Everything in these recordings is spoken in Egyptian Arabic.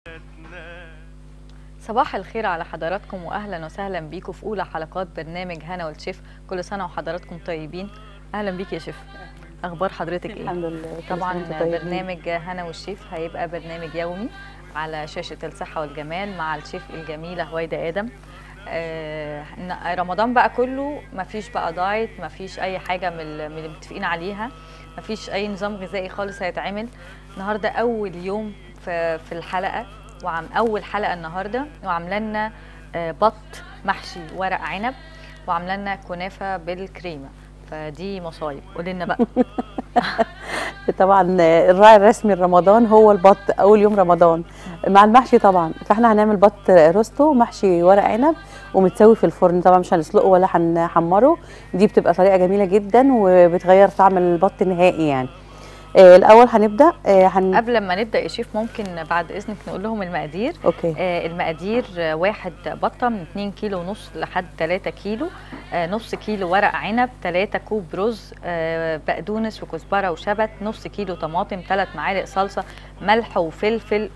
صباح الخير على حضراتكم واهلا وسهلا بيكم في اولى حلقات برنامج هنا والشيف كل سنه وحضراتكم طيبين اهلا بيك يا شيف اخبار حضرتك ايه الحمد لله كل طبعا سنة وانتم طيبين. برنامج هنا والشيف هيبقى برنامج يومي على شاشه الصحه والجمال مع الشيف الجميله هويدا ادم آه إن رمضان بقى كله مفيش بقى دايت مفيش اي حاجه من ال- من اللي متفقين عليها مفيش اي نظام غذائي خالص هيتعمل النهارده اول يوم في في الحلقه وعم اول حلقه النهارده وعامله لنا آه، بط محشي ورق عنب وعامله لنا كنافه بالكريمه فدي مصايب قولي لنا بقى طبعا الراعي الرسمي لرمضان هو البط اول يوم رمضان مع المحشي طبعا فاحنا هنعمل بط روستو محشي ورق عنب ومتسوي في الفرن طبعا مش هنسلقه ولا هنحمره دي بتبقى طريقه جميله جدا وبتغير طعم البط نهائي يعني آه الاول هنبدا آه هن... قبل ما نبدا يا شيف ممكن بعد اذنك نقول لهم المقادير اوكي آه، المقادير آه، واحد بطه من 2 كيلو ونص لحد 3 كيلو آه، نص كيلو ورق عنب 3 كوب رز آه، بقدونس وكزبره وشبت نص كيلو طماطم 3 معالق صلصه ملح وفلفل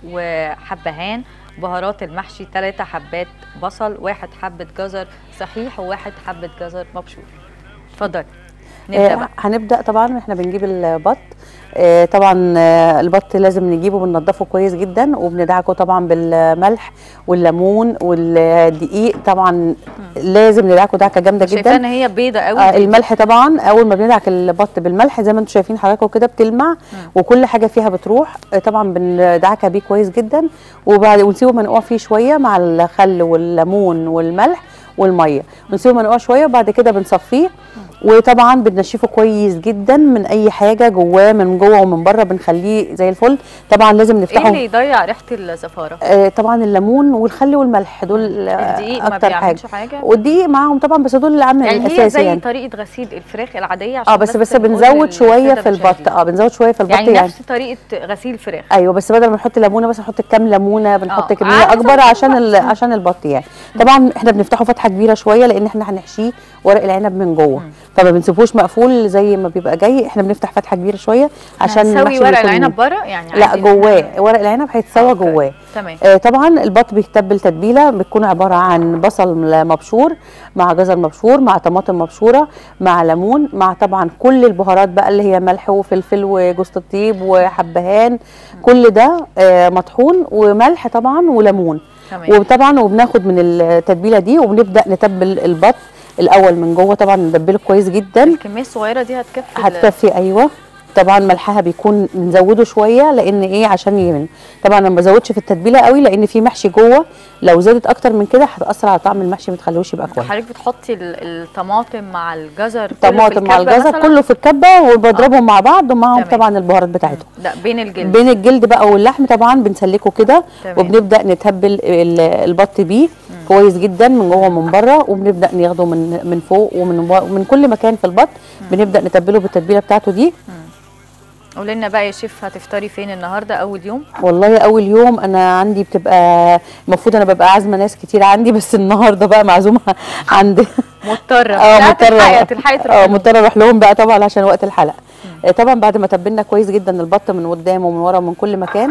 وحبهان بهارات المحشي 3 حبات بصل واحد حبه جزر صحيح وواحد حبه جزر مبشور اتفضلي نبدا آه بقى هنبدا طبعا احنا بنجيب البط آه طبعا آه البط لازم نجيبه بننضفه كويس جدا وبندعكه طبعا بالملح والليمون والدقيق طبعا لازم ندعكه دعكه جامده شايفه جدا ان هي بيضه قوي آه الملح طبعا اول ما بندعك البط بالملح زي ما انتم شايفين حضراتكم كده بتلمع وكل حاجه فيها بتروح آه طبعا بندعكها بيه كويس جدا وبعد ونسيبه منقوع فيه شويه مع الخل والليمون والملح والميه ونسيبه منقوع شويه وبعد كده بنصفيه وطبعا بننشفه كويس جدا من اي حاجه جواه من جوه ومن بره بنخليه زي الفل طبعا لازم ايه نفتحه اللي يضيع ريحه الزفاره آه طبعا الليمون والخل والملح دول آه، الدقيق ما اكتر حاجه بيعملش حاجه والدقيق معاهم طبعا بس دول العامل يعني هي الاساسي زي يعني طريقه غسيل الفراخ العاديه عشان اه بس بس نقول بنزود شويه للسادة في البط المشاهدين. اه بنزود شويه في البط يعني, يعني, نفس طريقه غسيل الفراخ ايوه بس بدل ما نحط ليمونه بس نحط كام ليمونه بنحط آه، كميه على اكبر حسب عشان البط. ال- عشان البط يعني طبعا احنا بنفتحه فتحه كبيره شويه لان احنا هنحشيه ورق العنب من جوه مم. فما بنسيبوش مقفول زي ما بيبقى جاي احنا بنفتح فتحه كبيره شويه عشان هنسوي المحشي ورق بيكون- العنب بره يعني لا عادي جواه إحنا- ورق العنب هيتسوى أوكي. جواه تمام آه، طبعا البط بيتبل تتبيله بتكون عباره عن بصل مبشور مع جزر مبشور مع طماطم مبشوره مع ليمون مع طبعا كل البهارات بقى اللي هي ملح وفلفل وجوز الطيب وحبهان كل ده آه، مطحون وملح طبعا وليمون تمام وطبعا وبناخد من التتبيله دي وبنبدا نتبل البط الاول من جوه طبعا ندبله كويس جدا الكميه الصغيره دي هتكفي ال- هتكفي ايوه طبعا ملحها بيكون بنزوده شويه لان ايه عشان يمن طبعا انا ما بزودش في التتبيله قوي لان في محشي جوه لو زادت اكتر من كده هتاثر على طعم المحشي ما تخليهوش يبقى كويس حضرتك بتحطي ال- الطماطم مع الجزر كله في طماطم مع الكبة الجزر مثلاً؟ كله في الكبه وبضربهم مع بعض ومعهم تمام. طبعا البهارات بتاعتهم لا بين الجلد بين الجلد بقى واللحم طبعا بنسلكه كده تمام. وبنبدا نتبل ال- البط بيه كويس جدا من جوه ومن بره وبنبدا ناخده من من فوق ومن ومن كل مكان في البط بنبدا نتبله بالتتبيله بتاعته دي قولي لنا بقى يا شيف هتفطري فين النهارده اول يوم والله اول يوم انا عندي بتبقى المفروض انا ببقى عازمه ناس كتير عندي بس النهارده بقى معزومه عندي مضطره اه لا، مضطره تلحقي تلحقي تروحي اه لهم. مضطره اروح لهم بقى طبعا عشان وقت الحلقه آه، طبعا بعد ما تبلنا كويس جدا البط من قدام ومن ورا ومن كل مكان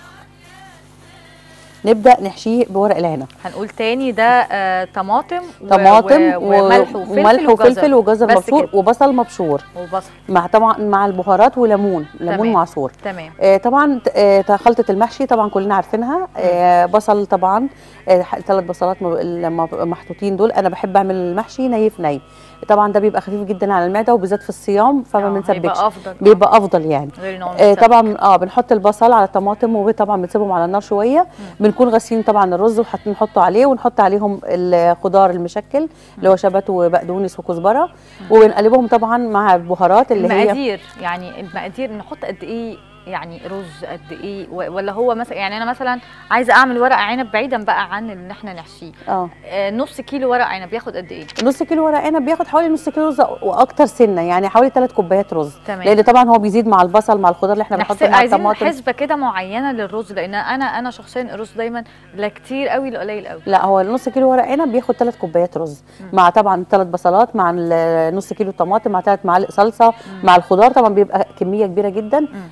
نبدا نحشيه بورق العنب هنقول تاني ده آه طماطم و- طماطم و- وملح وفلفل وملح وفلفل وجزر بس مبشور كده. وبصل مبشور وبصل مع طبعا مع البهارات وليمون ليمون تمام. معصور تمام آه، طبعا آه، خلطة المحشي طبعا كلنا عارفينها آه، بصل طبعا ثلاث بصلات م- الم- محطوطين دول انا بحب اعمل المحشي نيف ني طبعا ده بيبقى خفيف جدا على المعده وبالذات في الصيام فما آه، بنسبكش هيبقى افضل بيبقى افضل يعني غير ان هو آه مسكر. طبعا اه بنحط البصل على الطماطم وطبعا بنسيبهم على النار شويه بنكون غاسلين طبعا الرز وحاطين نحطه عليه ونحط عليهم الخضار المشكل اللي هو شبت وبقدونس وكزبره وبنقلبهم طبعا مع البهارات اللي هي المقادير يعني المقادير نحط قد ايه يعني رز قد ايه و- ولا هو مثلا يعني انا مثلا عايزه اعمل ورق عنب بعيدا بقى عن ان احنا نحشيه اه آه نص كيلو ورق عنب ياخد قد ايه نص كيلو ورق عنب بياخد حوالي نص كيلو رز واكتر سنه يعني حوالي 3 كوبايات رز تمام. لان طبعا هو بيزيد مع البصل مع الخضار اللي احنا نحسب بنحطه مع عايزين الطماطم حسبه كده معينه للرز لان انا انا شخصيا الرز دايما لا كتير قوي لا قليل قوي لا هو نص كيلو ورق عنب بياخد 3 كوبايات رز مع طبعا ثلاث بصلات مع ال- نص كيلو طماطم مع ثلاث معالق صلصه مع الخضار طبعا بيبقى كميه كبيره جدا ده بيكفي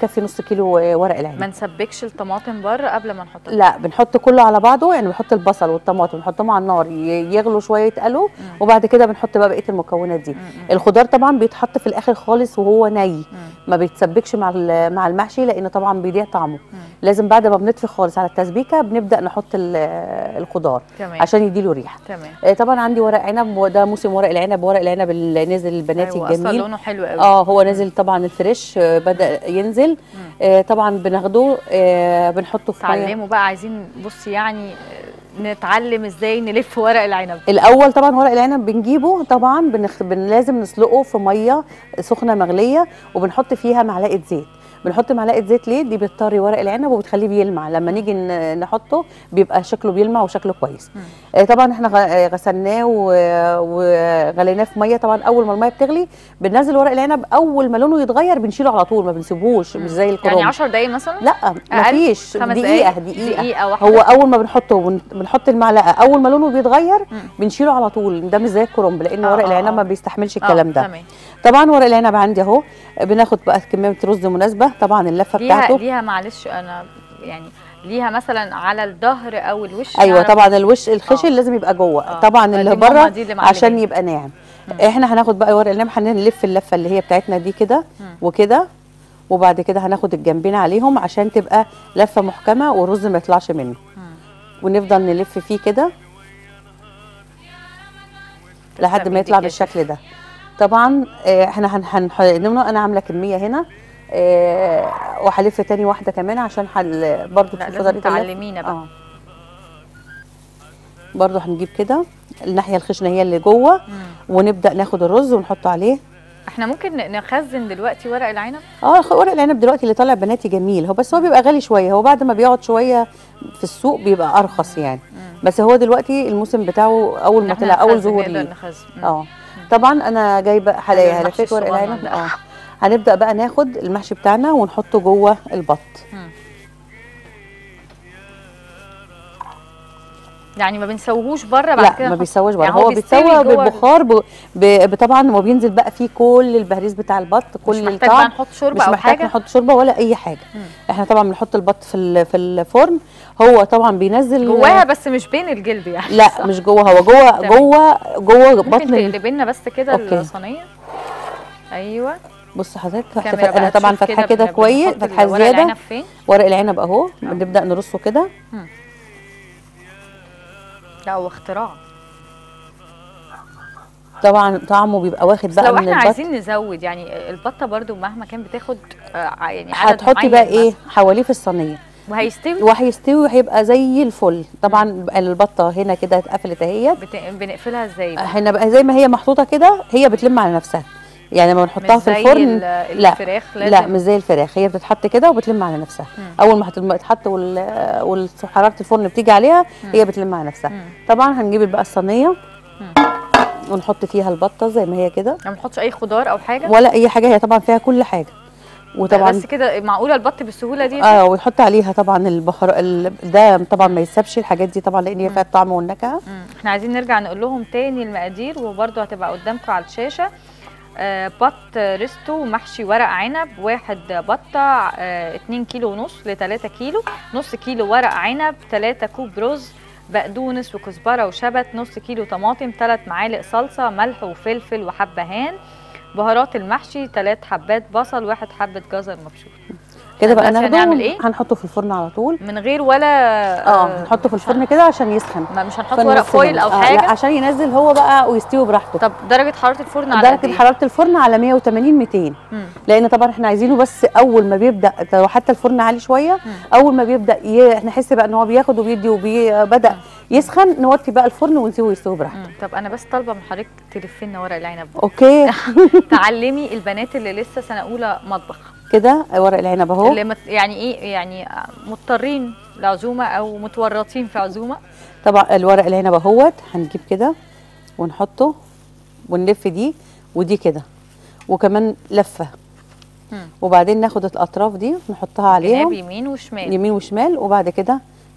يكفي نص كيلو آه، ورق العنب ما نسبكش الطماطم بره قبل ما نحط لا بنحط كله على بعضه يعني بنحط البصل والطماطم بنحطهم على النار ي- يغلوا شويه يتقلوا وبعد كده بنحط بقى بقيه المكونات دي الخضار طبعا بيتحط في الاخر خالص وهو ني ما بيتسبكش مع ال- مع المحشي لان طبعا بيضيع طعمه لازم بعد ما بنطفي خالص على التسبيكه بنبدا نحط ال- الخضار تمام عشان يديله ريحه تمام آه، طبعا عندي ورق عنب وده موسم ورق العنب ورق العنب اللي نزل البناتي أيوة، اصلا الجميل لونه حلو قوي اه هو نازل طبعا الفريش آه، بدا ينزل آه طبعا بناخده آه بنحطه في ميه تعلموا بقى عايزين بصي يعني آه، نتعلم ازاي نلف ورق العنب الاول طبعا ورق العنب بنجيبه طبعا بنخ... بن... لازم نسلقه في ميه سخنه مغليه وبنحط فيها معلقه زيت بنحط معلقه زيت ليه دي بتطري ورق العنب وبتخليه بيلمع لما نيجي ن- نحطه بيبقى شكله بيلمع وشكله كويس آه طبعا احنا غ- آه، غسلناه و- وغليناه في ميه طبعا اول ما الميه بتغلي بننزل ورق العنب اول ما لونه يتغير بنشيله على طول ما بنسيبهوش مش زي الكرنب يعني 10 دقايق مثلا لا أقل؟ مفيش خمس دقيقة دقايق؟ دقيقة دقيقة واحدة؟ هو أول ما بنحطه ون- بنحط المعلقة أول ما لونه بيتغير بنشيله على طول ده مش زي الكرنب لأن آه، ورق آه، العنب آه. ما بيستحملش آه، الكلام ده تمام طبعا ورق العنب عندي أهو بناخد بقى كمية رز مناسبة طبعا اللفة ليها بتاعته ليها معلش انا يعني ليها مثلا على الظهر او الوش ايوه نعرف- طبعا الوش الخشن آه. لازم يبقى جوه آه. طبعا دي اللي ماما بره دي اللي معلماني. عشان يبقى ناعم احنا هناخد بقى ورق العنب هنلف اللفه اللي هي بتاعتنا دي كده وكده وبعد كده هناخد الجنبين عليهم عشان تبقى لفه محكمه والرز ما يطلعش منه ونفضل نلف فيه كده لحد تسلم ما يطلع إيدك يا بالشكل ده طبعا آه، احنا هن هن هن- انا عامله كميه هنا آه، وهلف تاني واحده كمان عشان حل برضو لا تشوفي لازم طريقه اللف. تعلمينا بقى اه برضو هنجيب كده الناحيه الخشنه هي اللي جوه ونبدا ناخد الرز ونحطه عليه احنا ممكن ن- نخزن دلوقتي ورق العنب اه خ- ورق العنب دلوقتي اللي طالع بناتي جميل هو بس هو بيبقى غالي شويه هو بعد ما بيقعد شويه في السوق بيبقى ارخص يعني بس هو دلوقتي الموسم بتاعه اول ما إحنا طلع اول نخزن، ظهور نقدر ليه نخزن مم. اه طبعا انا جايبه حلايا المحشي لفيت ورق الصغنن العنب ده. اه هنبدا بقى ناخد المحشي بتاعنا ونحطه جوه البط يعني ما بنسويهوش بره بعد لا كده ما نحط- بيسواش بره يعني هو بيستوي بيتسوى جوه ال- بالبخار ب... ب... طبعا هو بينزل بقى فيه كل البهريز بتاع البط كل مش محتاج الطعم بقى نحط شوربه مش او محتاج حاجه نحط شوربه ولا اي حاجه احنا طبعا بنحط البط في ال- في الفرن هو طبعا بينزل جواها بس مش بين الجلد يعني لا صح؟ مش جوه هو جوه تمام. جوه جوه ممكن بطن ال- تقلبي لنا بس كده أوكي. الصينيه ايوه بص حضرتك كاميرا فت- انا بقى طبعا تشوف فاتحه كده بن- كويس بنحط فاتحه ورق زياده العنب فين ورق العنب اهو بنبدا نرصه كده لا هو اختراع طبعا طعمه بيبقى واخد بس بقى لو من احنا البط عايزين نزود يعني البطه برضو مهما كان بتاخد آه، يعني عدد هتحطي معين بقى ايه مثلا. حواليه في الصينيه وهيستوي وهيستوي وهيبقى زي الفل طبعا البطه هنا كده اتقفلت اهيت بت... بنقفلها ازاي بقى؟ هنا بقى زي ما هي محطوطه كده هي بتلم على نفسها يعني لما بنحطها مش في زي الفرن ال- لا الفراخ لا لازم مش زي الفراخ هي بتتحط كده وبتلم على نفسها اول ما هت- ما تتحط وال- وحراره الفرن بتيجي عليها هي بتلم على نفسها طبعا هنجيب بقى الصينيه ونحط فيها البطه زي ما هي كده ما بنحطش اي خضار او حاجه ولا اي حاجه هي طبعا فيها كل حاجه وطبعا بس كده معقوله البط بالسهوله دي اه ويحط عليها طبعا البهار ال- ده طبعا ما يتسابش الحاجات دي طبعا لان هي فيها الطعم والنكهه مم. احنا عايزين نرجع نقول لهم تاني المقادير وبرده هتبقى قدامكم على الشاشه آه بط ريستو محشي ورق عنب واحد بطة آه 2 كيلو ونص ل 3 كيلو نص كيلو ورق عنب 3 كوب رز بقدونس وكزبره وشبت نص كيلو طماطم 3 معالق صلصه ملح وفلفل وحبهان بهارات المحشي 3 حبات بصل واحد حبه جزر مبشور كده بقى دلوقتي ناخده هنعمل إيه؟ هنحطه في الفرن على طول من غير ولا اه هنحطه في الفرن كده عشان يسخن ما مش هنحط في ورق النص فويل هنا. او آه، حاجه لا عشان ينزل هو بقى ويستوي براحته طب درجه حراره الفرن على قد درجه ايه؟ حراره الفرن على 180 200 مم. لان طبعا احنا عايزينه بس اول ما بيبدا لو حتى الفرن عالي شويه اول ما بيبدا ي... نحس بقى ان هو بياخد وبيدي وبدا يسخن نوطي بقى الفرن ونسيبه يستوي براحته مم. طب انا بس طالبه من حضرتك تلفي لنا ورق العنب ده. اوكي تعلمي البنات اللي لسه سنه اولى مطبخ كده ورق العنب اهو اللي مت يعني ايه يعني مضطرين لعزومه او متورطين في عزومه طبعا الورق العنب اهوت هنجيب كده ونحطه ونلف دي ودي كده وكمان لفه مم. وبعدين ناخد الاطراف دي نحطها جناب عليهم يمين وشمال يمين وشمال وبعد كده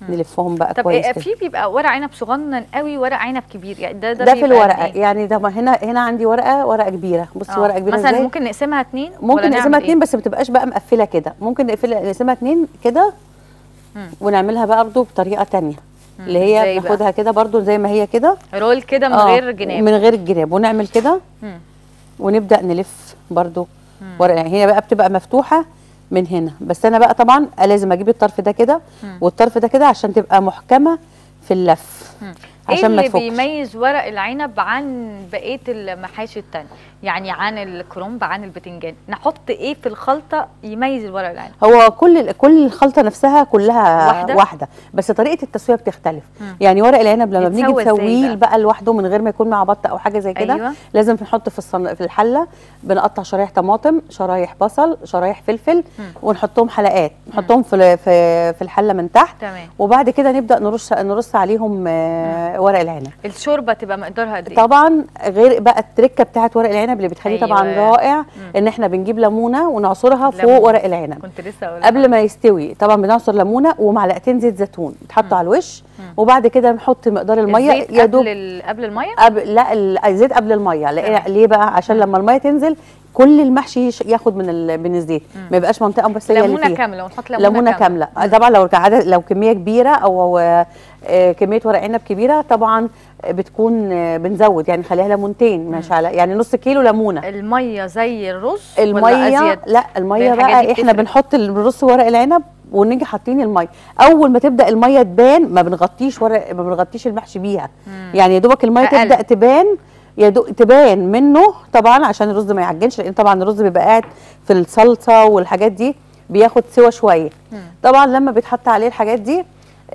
نلفهم بقى طب كويس إيه كده. في بيبقى ورق عنب صغنن قوي ورق عنب كبير يعني ده ده, ده في بيبقى الورقه قد إيه؟ يعني ده ما هنا هنا عندي ورقه ورقه كبيره بصي آه. ورقه كبيره مثلا ازاي ممكن نقسمها اتنين ولا ممكن نعمل نقسمها إيه؟ اتنين بس ما تبقاش بقى مقفله كده ممكن نقفلها نقسمها اتنين كده مم. ونعملها بقى برضو بطريقه تانية اللي إزاي هي بقى؟ ناخدها كده برضو زي ما هي كده رول كده من آه، غير جناب من غير الجناب ونعمل كده مم. ونبدا نلف برضو مم. ورقه يعني هنا بقى بتبقى مفتوحه من هنا بس انا بقى طبعا لازم اجيب الطرف ده كده مم. والطرف ده كده عشان تبقى محكمه في اللف مم. عشان ايه ما اللي تفكش بيميز ورق العنب عن بقيه المحاشي التانية يعني عن الكرنب عن البتنجان نحط ايه في الخلطه يميز الورق العنب هو كل كل الخلطه نفسها كلها واحدة؟ واحده, واحدة بس طريقه التسويه بتختلف مم. يعني ورق العنب لما بنيجي يتسوى إزاي نسويه بقى؟ بقى لوحده من غير ما يكون مع بط او حاجه زي كده أيوة. لازم نحط في الصن... في الحله بنقطع شرايح طماطم شرايح بصل شرايح فلفل مم. ونحطهم حلقات نحطهم في في في الحله من تحت تمام وبعد كده نبدا نرش نرص عليهم آه، ورق العنب الشوربه تبقى مقدارها قد ايه طبعا غير بقى التركه بتاعت ورق العنب اللي بتخليه أيوة. طبعا رائع ان احنا بنجيب ليمونه ونعصرها ليمون. فوق ورق العنب كنت لسه اقول قبل ما يستوي طبعا بنعصر ليمونه ومعلقتين زيت زيتون تحطوا على الوش وبعد كده نحط مقدار الميه الزيت يا دوب قبل ال- قبل الميه قبل لا ال- الزيت قبل الميه ليه, تمام. ليه بقى عشان لما الميه تنزل كل المحشي يش- ياخد من ال... من الزيت ما يبقاش منطقه بس هي اللي ليمونه فيها كامله ونحط ليمونه, ليمونه كامله آه، طبعا لو عدد لو كميه كبيره او آه، آه، كميه ورق عنب كبيره طبعا بتكون آه، بنزود يعني نخليها ليمونتين مش على يعني نص كيلو ليمونه الميه زي الرز ولا الميه ازيد لا الميه الحاجات دي بقى احنا بتفرق. بنحط الرز ورق العنب ونيجي حاطين الميه اول ما تبدا الميه تبان ما بنغطيش ورق ما بنغطيش المحشي بيها يعني يا دوبك الميه أقل. تبدا تبان يا دو تبان منه طبعا عشان الرز ما يعجنش لان طبعا الرز بيبقى قاعد في الصلصه والحاجات دي بياخد سوا شويه طبعا لما بيتحط عليه الحاجات دي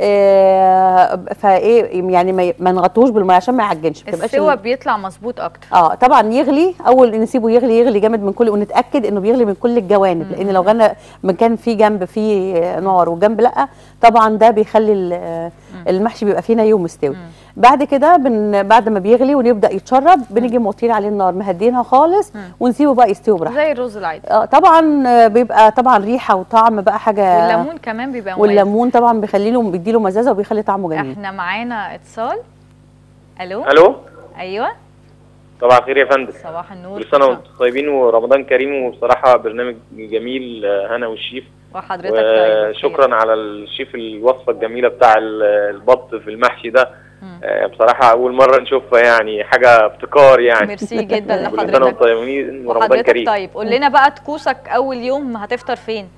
آه فايه يعني ما, ما نغطوش بالميه عشان ما يعجنش ما تبقاش السوا ال- بيطلع مظبوط اكتر اه طبعا يغلي اول نسيبه يغلي يغلي جامد من كل ونتاكد انه بيغلي من كل الجوانب لان لو غنى من كان في جنب فيه نار وجنب لا طبعا ده بيخلي ال- المحشي بيبقى فيه ني ومستوي بعد كده بن بعد ما بيغلي ونبدا يتشرب بنيجي موطين عليه النار مهدينها خالص ونسيبه بقى يستوي براحته زي الرز العادي اه طبعا آه، بيبقى طبعا ريحه وطعم بقى حاجه والليمون كمان بيبقى مميز والليمون طبعا بيخلي له بيديله مزازه وبيخلي طعمه جميل احنا معانا اتصال الو الو ايوه صباح الخير يا فندم صباح النور كل سنه وانتم طيبين ورمضان كريم وبصراحه برنامج جميل آه، هنا والشيف وحضرتك طيب وشكرا على الشيف الوصفه الجميله بتاع ال- البط في المحشي ده آه، بصراحه اول مره نشوفها يعني حاجه ابتكار يعني ميرسي جدا كل سنه لحضرتك وانتم طيبين ورمضان وحضرتك كريم طيب قول لنا بقى طقوسك اول يوم هتفطر فين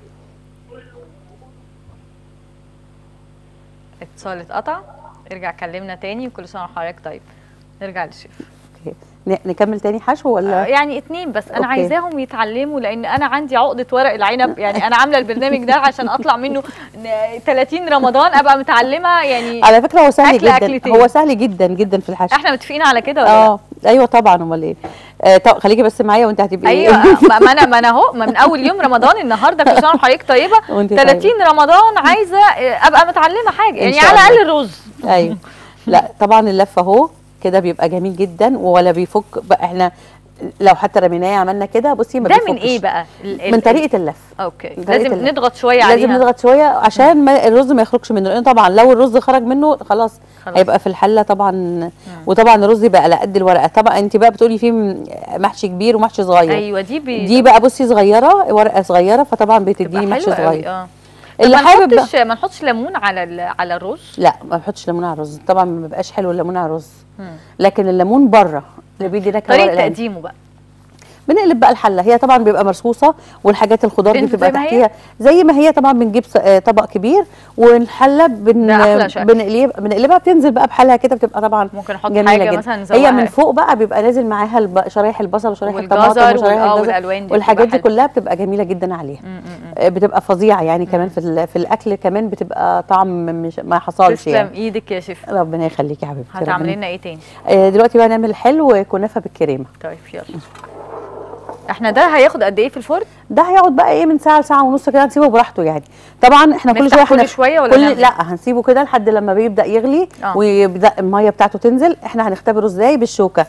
اتصال اتقطع ارجع كلمنا تاني وكل سنه وحضرتك طيب نرجع للشيف أوكي. ن- نكمل تاني حشو ولا يعني اتنين بس انا أوكي. عايزاهم يتعلموا لان انا عندي عقده ورق العنب يعني انا عامله البرنامج ده عشان اطلع منه ن- 30 رمضان ابقى متعلمه يعني على فكره هو سهل أكل جدا أكلتين. هو سهل جدا جدا في الحشو احنا متفقين على كده ولا لا؟ اه ايوه طبعا امال ايه آه طب خليكي بس معايا وانت هتبقي ايوه ما ما انا ما انا اهو ما من اول يوم رمضان النهارده كل سنه وحضرتك طيبه وانت 30 رمضان عايزه آه، ابقى متعلمه حاجه يعني شاء على الله. الاقل الرز ايوه لا طبعا اللف اهو كده بيبقى جميل جدا ولا بيفك بقى احنا لو حتى رميناه عملنا كده بصي ما ده من بيفكش. ايه بقى ال- ال- من طريقه اللف اوكي طريقة لازم اللف. نضغط شويه عليها لازم نضغط شويه عشان ما الرز ما يخرجش منه لان طبعا لو الرز خرج منه خلاص, خلاص. هيبقى في الحله طبعا وطبعا الرز يبقى على قد الورقه طبعا انت بقى بتقولي فيه م- محشي كبير ومحشي صغير ايوه دي بي... دي بقى بصي صغيره ورقه صغيره فطبعا تبقى بتديني محشي حلوة قوي صغير اه طب اللي ما حابب بقى- نحطش ما نحطش ليمون على ال- على الرز لا ما بحطش ليمون على الرز طبعا ما بيبقاش حلو الليمون على الرز مم. لكن الليمون بره اللي بيدي نكهه ورق طريقه العنب. تقديمه بقى بنقلب بقى الحله هي طبعا بيبقى مرصوصه والحاجات الخضار دي بتنزل بتبقى زي ما هي؟ تحتيها زي ما هي طبعا بنجيب ص- آه، طبق كبير والحله بن ده أحلى شكل. بنقلب بنقلبها بتنزل بقى بحالها كده بتبقى طبعا ممكن نحط جميله حاجه جدا مثلا هي نزوقها. من فوق بقى بيبقى نازل معاها الب... شرايح البصل وشرايح والجزر الطماطم وشرايح وال- آه، الجزر والألوان دي والحاجات بتبقى دي حلوة. كلها بتبقى جميله جدا عليها م- م- م. آه، بتبقى فظيعه يعني كمان في ال- في الاكل كمان بتبقى طعم مش ما حصلش تسلم يعني ايدك يا شيف ربنا يخليكي يا حبيبتي هتعملي ربنا- لنا ايه تاني آه، دلوقتي بقى نعمل حلو كنافه بالكريمه طيب يلا احنا ده هياخد قد ايه في الفرن ده هيقعد بقى ايه من ساعه لساعه ونص كده هنسيبه براحته يعني طبعا احنا كل نفتح شويه كل هنف- شوية ولا كل نعمل؟ لا هنسيبه كده لحد لما بيبدا يغلي آه. ويبدا الميه بتاعته تنزل احنا هنختبره ازاي بالشوكه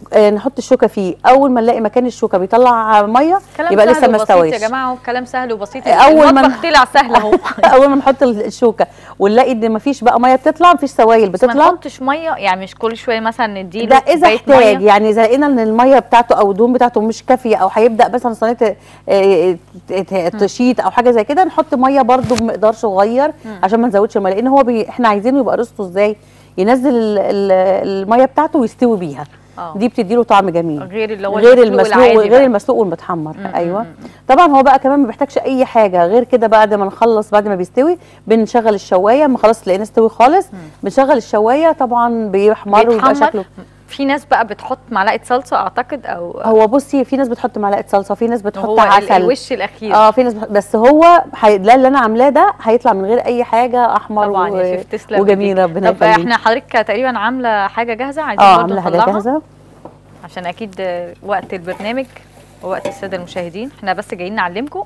آه نحط الشوكه فيه اول ما نلاقي مكان الشوكه بيطلع ميه كلام يبقى سهل لسه ما وبسيط استويش يا جماعه كلام سهل وبسيط أول ما- المطبخ طلع سهل اهو اول ما نحط الشوكه ونلاقي ان مفيش بقى ميه بتطلع مفيش سوائل بس ما بتطلع نحطش ميه يعني مش كل شويه مثلا نديله ده اذا كوباية احتاج مية. يعني اذا لقينا ان الميه بتاعته او الدهون بتاعته مش كافيه او هيبدا مثلا صينيه ت- آه، ت- ت- تشيط او حاجه زي كده نحط ميه برده بمقدار صغير عشان ما نزودش الميه لان هو بي احنا عايزينه يبقى ريسته ازاي ينزل ال- ال- الميه بتاعته ويستوي بيها آه. دي بتديله طعم جميل غير اللي هو غير المسلوق المسلوق العادي غير بقى. المسلوق والمتحمر ايوه طبعا هو بقى كمان ما بيحتاجش اي حاجه غير كده بعد ما نخلص بعد ما بيستوي بنشغل الشوايه ما خلاص لقينا استوي خالص بنشغل الشوايه طبعا بيحمر ويبقى بيتحمر. شكله في ناس بقى بتحط معلقه صلصه اعتقد او هو بصي في ناس بتحط معلقه صلصه في ناس بتحط هو ال- عسل الوش الاخير اه في ناس بتحط بس هو حي... لا اللي انا عاملاه ده هيطلع من غير اي حاجه احمر طبعا و... يا شيف تسلم وجميل إيديك. ربنا طب يخليك احنا حضرتك تقريبا عامله حاجه جاهزه عايزين اه برضه عامله حاجه نطلعها جاهزه عشان اكيد آه، وقت البرنامج ووقت الساده المشاهدين احنا بس جايين نعلمكم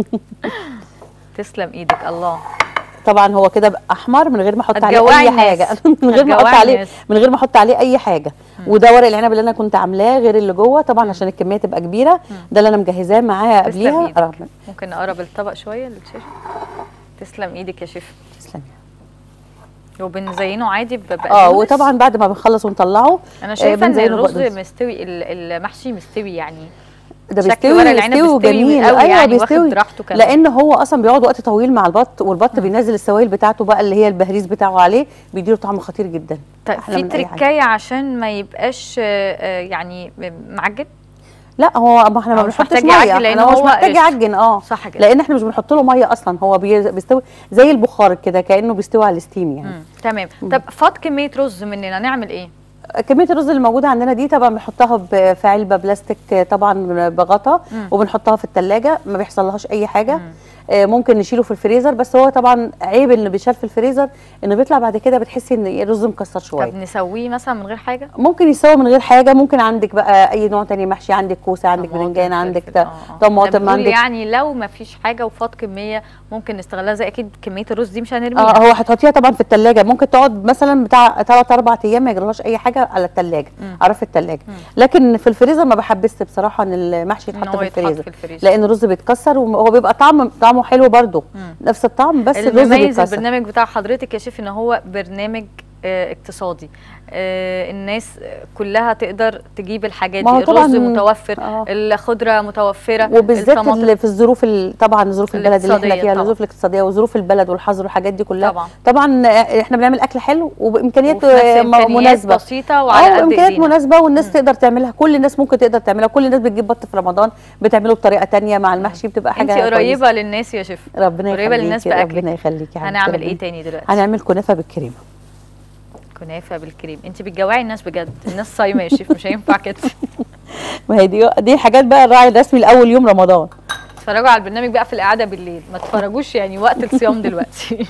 تسلم ايدك الله طبعا هو كده بقى احمر من غير ما احط عليه هتجوعي اي الناس. حاجه من غير ما احط هتجوعي عليه الناس. من غير ما احط عليه اي حاجه وده ورق العنب اللي انا كنت عاملاه غير اللي جوه طبعا عشان الكميه تبقى كبيره ده اللي انا مجهزاه معاه تسلم قبليها إيدك. آه، ممكن نقرب الطبق شويه للشاشه تسلم ايدك يا شيف تسلمي وبنزينه عادي ب- بقدونس اه وطبعا بعد ما بنخلص ونطلعه انا آه، شايفه ان بنزينه الرز بقدونس. مستوي ال- المحشي مستوي يعني ده شكل بيستوي ورق العنب بيستوي بيستوي وجميل قوي ايوه يعني واخد بيستوي راحته كمان. لان هو اصلا بيقعد وقت طويل مع البط والبط بينزل السوائل بتاعته بقى اللي هي البهريز بتاعه عليه بيديله طعم خطير جدا طيب أحلى في من أي حاجة. تركايه عشان ما يبقاش آه، آه، يعني معجن لا هو ما احنا ما هو مش بنحطش محتاج ميه يعجن لأن احنا مش هو محتاج قشطة. يعجن اه صح كده لان احنا مش بنحط له ميه اصلا هو بي- بيستوي زي البخار كده كانه بيستوي على الستيم يعني مم. تمام طب فاض كميه رز مننا نعمل ايه كميه الرز اللي موجوده عندنا دي طبعا بنحطها ب- في علبه بلاستيك طبعا بغطا مم. وبنحطها في الثلاجه ما بيحصلهاش اي حاجه مم. آه، ممكن نشيله في الفريزر بس هو طبعا عيب اللي بيشال في الفريزر انه بيطلع بعد كده بتحسي ان الرز مكسر شويه طب نسويه مثلا من غير حاجه ممكن يسوى من غير حاجه ممكن عندك بقى اي نوع تاني محشي عندك كوسه عندك طماطم، برنجان عندك فلفل. ت- آه، آه. طماطم إحنا بنقول عندك يعني لو ما فيش حاجه وفاض كميه ممكن نستغلها زي اكيد كميه الرز دي مش هنرميها اه هو هتحطيها طبعا في الثلاجه ممكن تقعد مثلا بتاع 3 4 ايام ما يجرالهاش اي حاجه على الثلاجه مم. على في الثلاجه مم. لكن في الفريزر ما بحبس بصراحه ان المحشي إن يتحط هو في يتحط الفريزر في الفريزر لان الرز بيتكسر وهو بيبقى طعم طعمه حلو برده مم. نفس الطعم بس الرز المميز بيتكسر البرنامج بتاع حضرتك يا شيف ان هو برنامج آه، اقتصادي آه، الناس كلها تقدر تجيب الحاجات ما هو دي طبعاً- الرز متوفر آه. الخضره متوفره وبالذات الطماطم اللي في الظروف ال- طبعا ظروف البلد اللي احنا الاقتصادية فيها طبعاً. الظروف الاقتصاديه وظروف البلد والحظر والحاجات دي كلها طبعا طبعا احنا بنعمل اكل حلو وبامكانيات وفي نفس آه، إمكانيات مناسبه بسيطه وعلى اه قد امكانيات ايدينا مناسبه والناس تقدر تعملها كل الناس ممكن تقدر تعملها كل الناس بتجيب بط في رمضان بتعمله بطريقه تانية مع المحشي بتبقى حاجه انت كويسة. قريبه للناس يا شيف ربنا قريبة للناس يخليكي بأكلك. ربنا يخليكي يا حبيبتي، هنعمل ربنا- ايه تاني دلوقتي هنعمل كنافه بالكريمه كنافه بالكريم انت بتجوعي الناس بجد الناس صايمه يا شيف مش هينفع كده ما هي دي دي حاجات بقى الراعي الرسمي لاول يوم رمضان اتفرجوا على البرنامج بقى في القعده بالليل ما تتفرجوش يعني وقت الصيام دلوقتي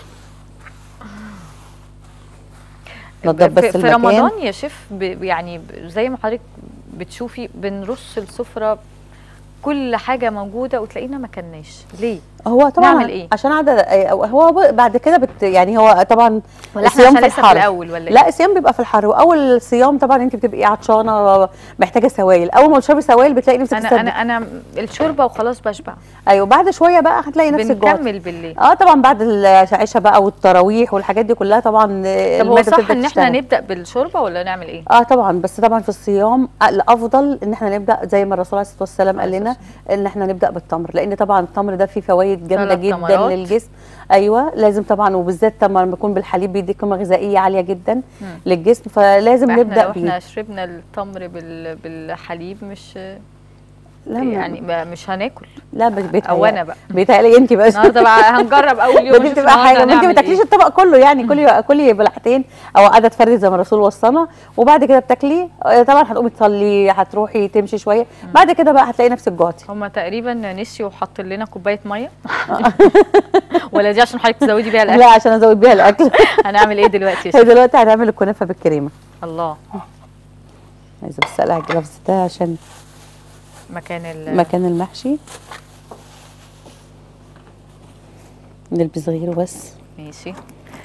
نضف بس في, في المكان. رمضان يا شيف ب- يعني ب- زي ما حضرتك بتشوفي بنرص السفره كل حاجه موجوده وتلاقينا ما كلناش ليه هو طبعا نعمل إيه؟ عشان عدد هو ب- بعد كده بت يعني هو طبعا ولا احنا الصيام عشان في لسه في الحر. الاول ولا لا الصيام بيبقى في الحر واول الصيام طبعا انت بتبقي عطشانه محتاجه سوائل اول ما تشربي سوائل بتلاقي نفسك انا تسد- انا انا الشوربه وخلاص بشبع ايوه بعد شويه بقى هتلاقي نفسك جوعتي بنكمل بالليل اه طبعا بعد العشاء بقى والتراويح والحاجات دي كلها طبعا طب هو المعدة صح بتبدأ ان احنا تشتغل. نبدا بالشوربه ولا نعمل ايه اه طبعا بس طبعا في الصيام الافضل ان احنا نبدا زي ما الرسول عليه الصلاه والسلام قال عليه لنا ان احنا نبدا بالتمر لان طبعا التمر ده فيه فوائد جامده ثلاث جدا تمرات. للجسم ايوه لازم طبعا وبالذات طبعا لما يكون بالحليب بيدي قيمه غذائيه عاليه جدا مم. للجسم فلازم احنا نبدا لو احنا بيه شربنا التمر بال... بالحليب مش لا ما- يعني ما مش هناكل لا بس بيتهيألي او انا بقى بيتهيألي انت بس النهارده بقى هنجرب اول يوم دي نشوف بتبقى النهاردة حاجه ما انت ما هنعمل تاكليش إيه. الطبق كله يعني كلي كلي بلحتين او عدد فرد زي ما الرسول وصانا وبعد كده بتاكلي آه، طبعا هتقومي تصلي هتروحي تمشي شويه بعد كده بقى هتلاقي نفسك جوعتي هما تقريبا نسيوا وحط لنا كوبايه ميه ولا دي عشان حضرتك تزودي بيها الاكل لا عشان ازود بيها الاكل هنعمل ايه دلوقتي يا هي شيخ دلوقتي هنعمل الكنافه بالكريمه الله عايزه بس اقلع الجلافز ده عشان مكان ال مكان المحشي نلبس غيره بس ماشي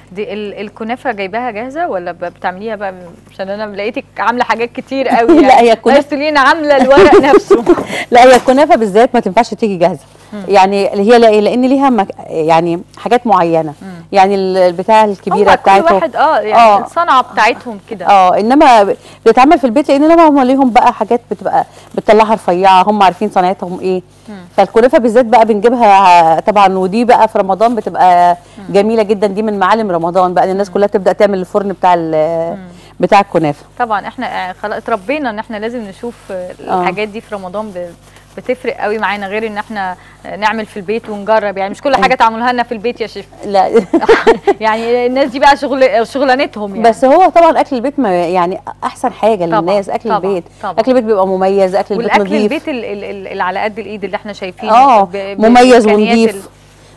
دي ال- الكنافه جايباها جاهزه ولا ب- بتعمليها بقى عشان انا لقيتك عامله حاجات كتير قوي لا، هي الكنافة- بس لينا عامله الورق نفسه لا هي الكنافه بالذات ما تنفعش تيجي جاهزه يعني هي لا- لان ليها مك... يعني حاجات معينه يعني ال- البتاع الكبيره هو كل بتاعته واحد اه يعني آه. الصنعه بتاعتهم كده اه انما ب- بتتعمل في البيت لان لما هم ليهم بقى حاجات بتبقى بتطلعها رفيعه هم عارفين صنعتهم ايه فالكنافه بالذات بقى بنجيبها طبعا ودي بقى في رمضان بتبقى جميله جدا دي من معالم رمضان بقى إن الناس كلها تبدا تعمل الفرن بتاع ال- بتاع الكنافه طبعا احنا آه، خلاص اتربينا ان احنا لازم نشوف آه، الحاجات دي في رمضان ب- بتفرق قوي معانا غير ان احنا آه، نعمل في البيت ونجرب يعني مش كل حاجه تعملوها لنا في البيت يا شيف لا يعني الناس دي بقى شغل شغلانتهم يعني بس هو طبعا اكل البيت ما يعني احسن حاجه طبعاً، للناس اكل طبعاً، البيت طبعاً. اكل البيت بيبقى مميز اكل البيت والاكل نظيف البيت ال- ال- ال- اللي على قد الايد اللي احنا شايفينه اه ب- ب- مميز بإمكانيات ونضيف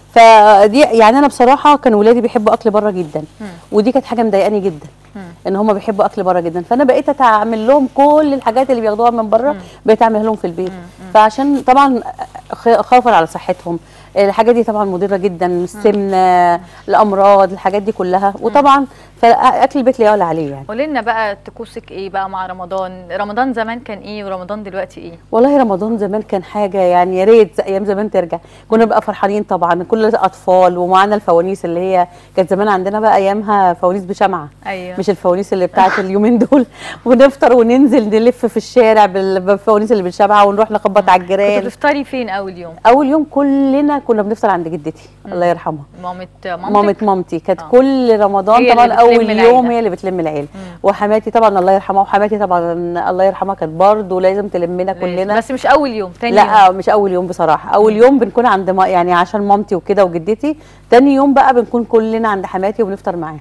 فدي يعني انا بصراحه كان ولادي بيحبوا اكل بره جدا ودي كانت حاجه مضايقاني جدا ان هم بيحبوا اكل بره جدا فانا بقيت اتعمل لهم كل الحاجات اللي بياخدوها من بره بقيت اعملها لهم في البيت فعشان طبعا خ- خوفا على صحتهم الحاجات دي طبعا مضره جدا السمنه الامراض الحاجات دي كلها وطبعا فاكل البيت لا يعلى عليه يعني قولي لنا بقى طقوسك ايه بقى مع رمضان رمضان زمان كان ايه ورمضان دلوقتي ايه والله رمضان زمان كان حاجه يعني يا ريت ايام زمان ترجع كنا بقى فرحانين طبعا كل اطفال ومعانا الفوانيس اللي هي كانت زمان عندنا بقى ايامها فوانيس بشمعه ايوه مش الفوانيس اللي بتاعت اليومين دول ونفطر وننزل نلف في الشارع بال- بالفوانيس اللي بالشمعه ونروح نخبط على كنت الجيران بتفطري فين اول يوم اول يوم كلنا كنا بنفطر عند جدتي الله يرحمها مامة مامتك مامة مامتي كانت آه. كل رمضان هي طبعا اللي اول بتلم يوم العيلة. هي اللي بتلم العيله وحماتي طبعا الله يرحمها وحماتي طبعا الله يرحمها كانت برضه لازم تلمنا كلنا بس مش اول يوم تاني يوم لا مش اول يوم بصراحه اول يوم بنكون عند ما يعني عشان مامتي وكده وجدتي تاني يوم بقى بنكون كلنا عند حماتي وبنفطر معاها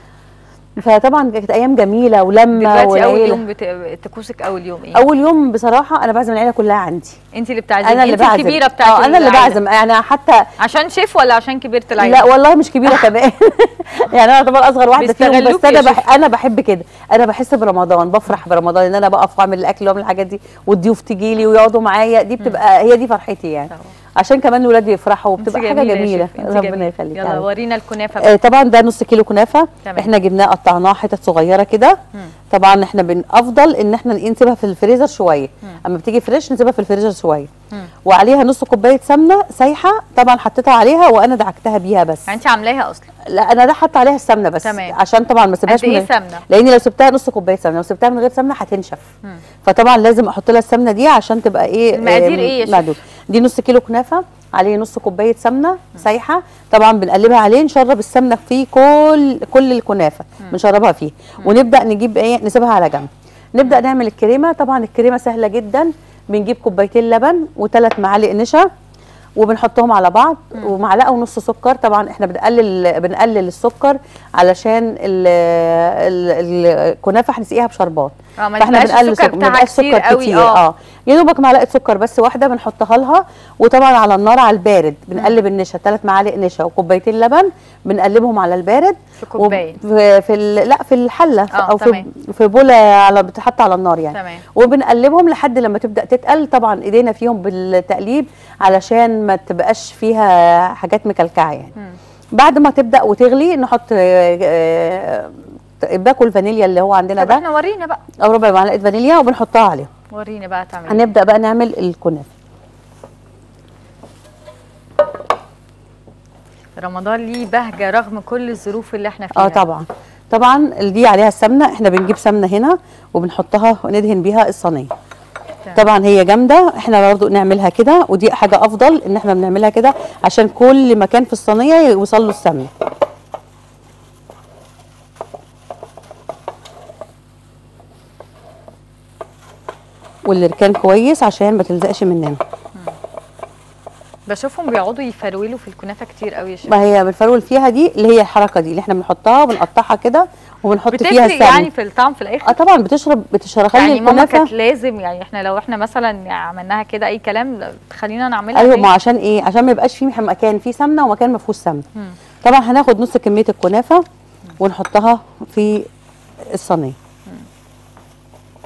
فطبعا كانت ايام جميله ولمه دلوقتي اول والعيلة. يوم بت... طقوسك اول يوم ايه اول يوم بصراحه انا بعزم العيله كلها عندي انت اللي بتعزمي انا اللي انت بعزم الكبيره بتاعت اه انا اللي العيلة. بعزم يعني حتى عشان شيف ولا عشان كبيره العيله لا والله مش كبيره كمان يعني انا طبعا اصغر واحده فيهم بيستغلوك بس انا يا بح... انا بحب كده انا بحس برمضان بفرح برمضان ان انا بقف واعمل الاكل واعمل الحاجات دي والضيوف تجي لي ويقعدوا معايا دي بتبقى هي دي فرحتي يعني طبعا. عشان كمان ولادي يفرحوا انت وبتبقى حاجه جميلة يا جميله شيف، انت ربنا جميلة. يخليك يلا يعني. ورينا الكنافه آه، بقى طبعا ده نص كيلو كنافه تمام. احنا جبناه قطعناه حتت صغيره كده طبعا احنا بنفضل ان احنا نسيبها في الفريزر شويه اما بتيجي فريش نسيبها في الفريزر شويه وعليها نص كوبايه سمنه سايحه طبعا حطيتها عليها وانا دعكتها بيها بس يعني انت عاملاها اصلا لا انا ده حاطه عليها السمنه بس تمام. عشان طبعا ما اسيبهاش قد ايه من سمنه لان لو سبتها نص كوبايه سمنه لو سبتها من غير سمنه هتنشف فطبعا لازم احط لها السمنه دي عشان تبقى ايه المقادير آم، ايه يا شيف؟ معدول. دي نص كيلو كنافه عليه نص كوبايه سمنه سايحه طبعا بنقلبها عليه نشرب السمنه فيه كل كل الكنافه بنشربها فيه ونبدا نجيب ايه نسيبها على جنب نبدا نعمل الكريمه طبعا الكريمه سهله جدا بنجيب كوبايتين لبن وثلاث معالق نشا وبنحطهم على بعض ومعلقه ونص سكر طبعا احنا بنقلل بنقلل السكر علشان ال- ال- الكنافه هنسقيها بشربات اه ما فاحنا تبقاش بنقلل السكر سكر- ما بتاعها يبقاش كتير سكر قوي كتير اه يا دوبك معلقه سكر بس واحده بنحطها لها وطبعا على النار على البارد بنقلب النشا ثلاث معالق نشا وكوبايتين لبن بنقلبهم على البارد في كوبايه وب- في, في ال- لا في الحله آه، او في تمام. في بوله على بتتحط على النار يعني تمام وبنقلبهم لحد لما تبدا تتقل طبعا ايدينا فيهم بالتقليب علشان ما تبقاش فيها حاجات مكلكعه يعني مم. بعد ما تبدا وتغلي نحط آه، آه، باكو الفانيليا اللي هو عندنا طب ده احنا ورينا بقى او ربع معلقه فانيليا وبنحطها عليه ورينا بقى تعملي هنبدا بقى نعمل الكنافه رمضان ليه بهجه رغم كل الظروف اللي احنا فيها اه طبعا طبعا دي عليها السمنه احنا بنجيب سمنه هنا وبنحطها وندهن بيها الصينيه تمام. طبعا هي جامده احنا برضو نعملها كده ودي حاجه افضل ان احنا بنعملها كده عشان كل مكان في الصينيه يوصل له السمنه والركان كويس عشان ما تلزقش مننا بشوفهم بيقعدوا يفرولوا في الكنافه كتير قوي يا شيخ ما هي بنفرول فيها دي اللي هي الحركه دي اللي احنا بنحطها وبنقطعها كده وبنحط فيها بتفرق السمنه يعني في الطعم في الاخر اه طبعا بتشرب بتشرب يعني ماما الكنافه كانت لازم يعني احنا لو احنا مثلا عملناها كده اي كلام تخلينا نعملها ايوه تاني. ما عشان ايه عشان ما يبقاش في مكان فيه سمنه ومكان ما فيهوش سمنه مم. طبعا هناخد نص كميه الكنافه ونحطها في الصينيه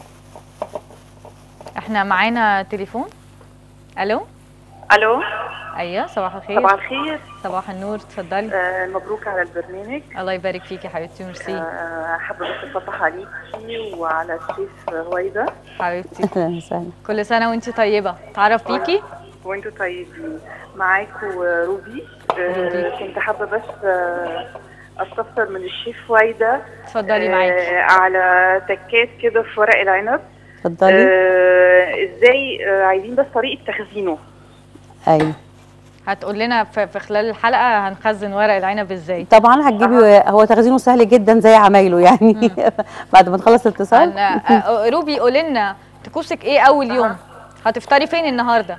احنا معانا تليفون الو الو ايوه صباح الخير صباح الخير صباح النور اتفضلي آه مبروك على البرنامج الله يبارك فيكي حبيبتي ميرسي آه حابه بس اصبح عليكي وعلى الشيف هويدا حبيبتي اهلا وسهلا كل سنه وانت طيبه تعرف بيكي وانتوا طيبين معاكم روبي روبي. آه كنت حابه بس آه استفسر من الشيف هويدا اتفضلي معاكي آه على تكات كده في ورق العنب اتفضلي آه ازاي آه عايزين بس طريقه تخزينه ايوه هتقول لنا في في خلال الحلقه هنخزن ورق العنب ازاي طبعا هتجيبي هو تخزينه سهل جدا زي عمايله يعني بعد ما نخلص الاتصال هن... آه، روبي قولي لنا طقوسك ايه اول يوم هتفطري فين النهارده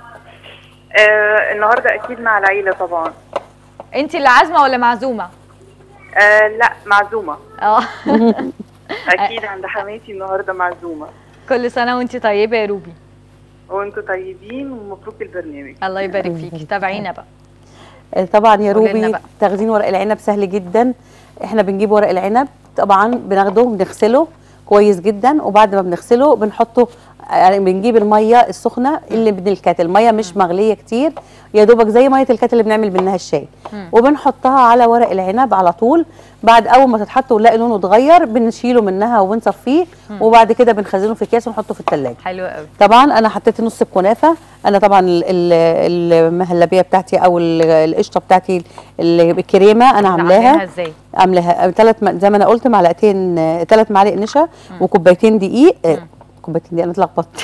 آه النهارده اكيد مع العيله طبعا انت اللي عازمه ولا معزومه آه لا معزومه اه اكيد عند حماتي النهارده معزومه كل سنه وانت طيبه يا روبي وانتوا طيبين ومبروك البرنامج الله يبارك فيكي تابعينا بقى آه، طبعا يا قولي لنا روبي بقى. تخزين ورق العنب سهل جدا احنا بنجيب ورق العنب طبعا بناخده بنغسله كويس جدا وبعد ما بنغسله بنحطه يعني بنجيب الميه السخنه اللي من الكاتل الميه مش مغليه كتير يا دوبك زي ميه الكاتل اللي بنعمل منها الشاي وبنحطها على ورق العنب على طول بعد اول ما تتحط ونلاقي لونه اتغير بنشيله منها وبنصفيه وبعد كده بنخزنه في اكياس ونحطه في الثلاجه حلو قوي طبعا انا حطيت نص الكنافه انا طبعا ال- ال- المهلبيه بتاعتي او ال- القشطه بتاعتي اللي بالكريمه انا عاملاها عاملاها ازاي عاملاها ثلاث زي ما انا قلت معلقتين ثلاث معالق نشا وكوبايتين دقيق آه، كوبايتين دقيق انا اتلخبطت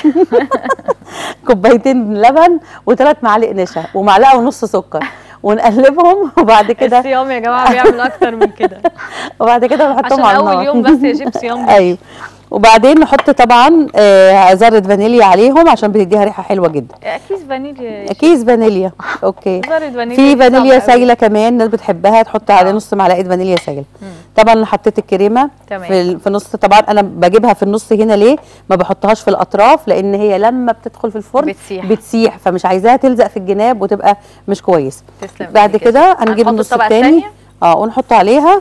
كوبايتين لبن وثلاث معالق نشا ومعلقه ونص سكر ونقلبهم وبعد كده الصيام يا جماعه بيعمل اكتر من كده وبعد كده عشان بنحطهم على النار اول يوم بس يا شيف صيام ايوه وبعدين نحط طبعا آه، ذره فانيليا عليهم عشان بتديها ريحه حلوه جدا اكيد فانيليا كيس فانيليا اوكي ذرة فانيليا في دي فانيليا صعبة قوي. سايله كمان الناس بتحبها تحط على نص معلقه فانيليا سايله طبعا انا حطيت الكريمه تمام. في ال- في نص طبعا انا بجيبها في النص هنا ليه ما بحطهاش في الاطراف لان هي لما بتدخل في الفرن بتسيح. بتسيح فمش عايزاها تلزق في الجناب وتبقى مش كويس تسلم بعد إيدك يا كده شيف. هنجيب هنحط النص الطبقة التاني التانية؟ اه ونحط عليها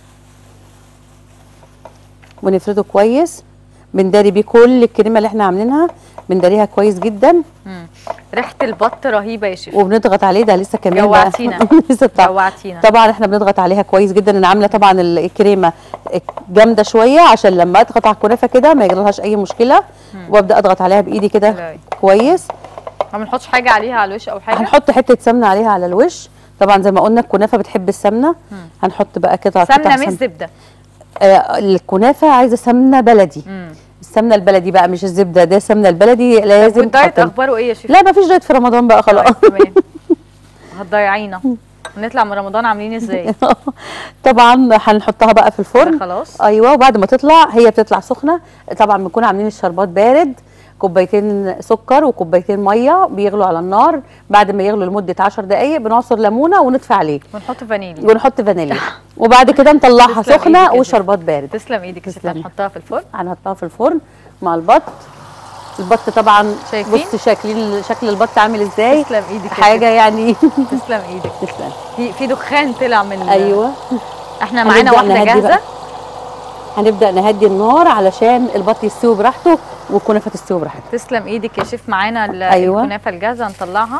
ونفرده كويس بنداري بيه كل الكريمه اللي احنا عاملينها بنداريها كويس جدا مم. ريحه البط رهيبه يا شيف وبنضغط عليه ده لسه كمان بقى- جوعتينا. لسه طبعا جوعتينا طبعا احنا بنضغط عليها كويس جدا انا عامله طبعا ال- الكريمه جامده شويه عشان لما اضغط على الكنافه كده ما يجرالهاش اي مشكله وابدا اضغط عليها بايدي حلو كده أوي. كويس ما بنحطش حاجه عليها على الوش او حاجه هنحط حته سمنه عليها على الوش طبعا زي ما قلنا الكنافه بتحب السمنه هنحط بقى قطع سمنه قطع مش زبده آه الكنافه عايزه سمنه بلدي مم. السمنه البلدي بقى مش الزبده ده السمنه البلدي لازم والدايت تحط- اخباره ايه يا شيف لا ما فيش دايت في رمضان بقى خلاص طيب، تمام هتضيعينا نطلع من رمضان عاملين ازاي طبعا هنحطها بقى في الفرن كده خلاص ايوه وبعد ما تطلع هي بتطلع سخنه طبعا بنكون عاملين الشربات بارد كوبايتين سكر وكوبايتين ميه بيغلوا على النار بعد ما يغلوا لمده 10 دقائق بنعصر ليمونه ونطفي عليه ونحط فانيليا ونحط فانيليا وبعد كده نطلعها تسلم سخنه إيدك يا والشربات بارد تسلم ايدك يا شيف تسلمي. هنحطها في الفرن هنحطها في الفرن مع البط البط طبعا شايفين؟ بصي شكل شكل البط عامل ازاي تسلم ايدك يا حاجه يعني شيف. تسلم ايدك تسلم في في دخان طلع من ال- ايوه احنا معانا هنبدأ واحده نهدي جاهزه بقى. هنبدا نهدي النار علشان البط يستوي براحته والكنافه تستوي براحتها تسلم ايدك يا شيف معانا ال- أيوة. الكنافه الجاهزه نطلعها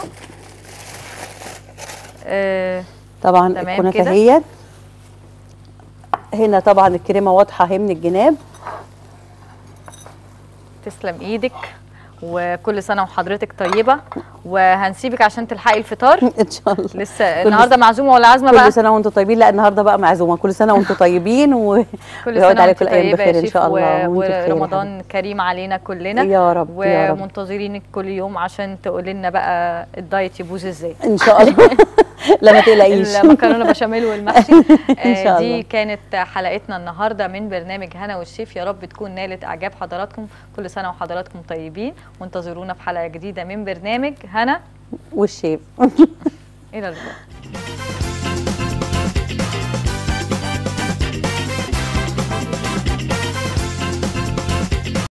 آه طبعا تمام الكنافه كده. هي هنا طبعا الكريمه واضحه اهي من الجناب تسلم ايدك وكل سنه وحضرتك طيبه وهنسيبك عشان تلحقي الفطار ان شاء الله لسه النهارده معزومه ولا عازمه كل بقى سنه وانتم طيبين لا النهارده بقى معزومه كل سنه وانتم طيبين و... كل ويعود سنه عليكم وانت الايام طيبه يا بخير ان شيف شاء الله و- وانتم بخير يا ورمضان كريم علينا كلنا حبيبي. يا رب يا رب ومنتظرينك كل يوم عشان تقولي لنا بقى الدايت يبوظ ازاي ان شاء الله لا ما تقلقيش المكرونه بشاميل والمحشي إن آه، شاء دي الله. كانت حلقتنا النهارده من برنامج هنا والشيف يا رب تكون نالت اعجاب حضراتكم كل سنه وحضراتكم طيبين وانتظرونا في حلقه جديده من برنامج هنا والشيف الى اللقاء